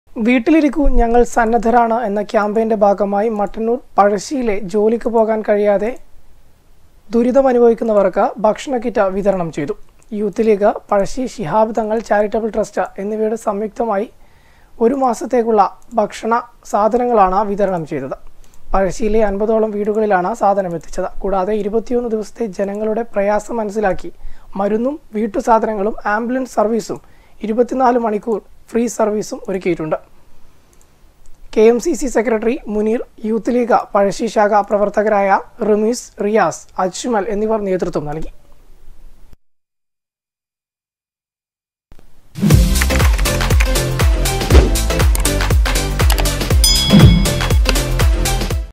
വീട്ടിലിരിക്കൂ ഞങ്ങൾ സന്നദ്ധരാണ് എന്ന ക്യാമ്പയിന്റെ ഭാഗമായി മട്ടന്നൂർ പഴശ്ശിയിലെ ജോലിക്ക് പോകാൻ കഴിയാതെ ദുരിതം അനുഭവിക്കുന്നവർക്ക് ഭക്ഷണ കിറ്റ് വിതരണം ചെയ്തു യൂത്ത് ലീഗ് പഴശ്ശി ശിഹാബ് തങ്ങൾ ചാരിറ്റബിൾ ട്രസ്റ്റ് എന്നിവയുടെ സംയുക്തമായി ഒരു മാസത്തേക്കുള്ള ഭക്ഷണ സാധനങ്ങളാണ് വിതരണം ചെയ്തത് പഴശ്ശിയിലെ അൻപതോളം വീടുകളിലാണ് സാധനം എത്തിച്ചത് കൂടാതെ ഇരുപത്തിയൊന്ന് ദിവസത്തെ ജനങ്ങളുടെ പ്രയാസം മനസ്സിലാക്കി മരുന്നും വീട്ടുസാധനങ്ങളും ആംബുലൻസ് സർവീസും ഇരുപത്തിനാല് മണിക്കൂർ ഫ്രീ സർവീസും ഒരുക്കിയിട്ടുണ്ട് K M C C secretary Muneer youth league Pazhassi ശാഖ പ്രവർത്തകരായ റിമീസ് റിയാസ് അജ്മൽ എന്നിവർ നേതൃത്വം നൽകി